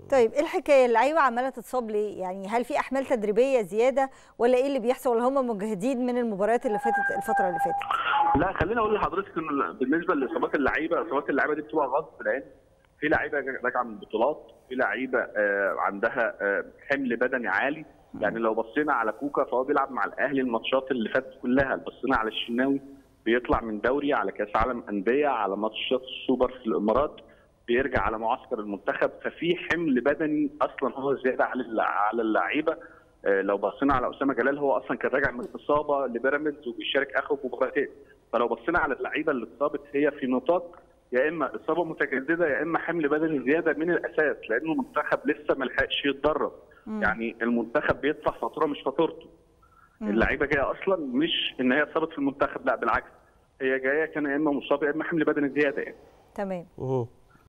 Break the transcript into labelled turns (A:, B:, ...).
A: طيب ايه الحكايه اللعيبه عماله تتصاب ليه يعني هل في احمال تدريبيه زياده ولا ايه اللي بيحصل ولا هم مجهدين من المباريات اللي فاتت الفتره اللي فاتت
B: لا خليني اقول لحضرتك انه بالنسبه لاصابات اللعيبه اصابات اللعيبه دي بتبقى غصب لان في لعيبه راجعه من بطولات في لعيبه آه، عندها آه، حمل بدني عالي يعني لو بصينا على كوكا فهو بيلعب مع الاهلي الماتشات اللي فاتت كلها بصينا على الشناوي بيطلع من دوري على كاس عالم انديه على ماتشات السوبر في الامارات بيرجع على معسكر المنتخب ففي حمل بدني اصلا هو زياده على الل- على اللعيبه آه، لو بصينا على اسامه جلال هو اصلا كان راجع من اصابه لبيراميدز وبيشارك اخر مباراتين فلو بصينا على اللعيبه اللي اتصابت هي في نطاق يا اما اصابه متجدده يا اما حمل بدني زياده من الاساس لانه المنتخب لسه ما لحقش يتدرب يعني المنتخب بيدفع فاتوره مش فاتورته اللعيبه جايه اصلا مش ان هي اتصابت في المنتخب لا بالعكس هي جايه كان يا اما مصابه يا اما حمل بدني زياده يعني
A: تمام
C: مه.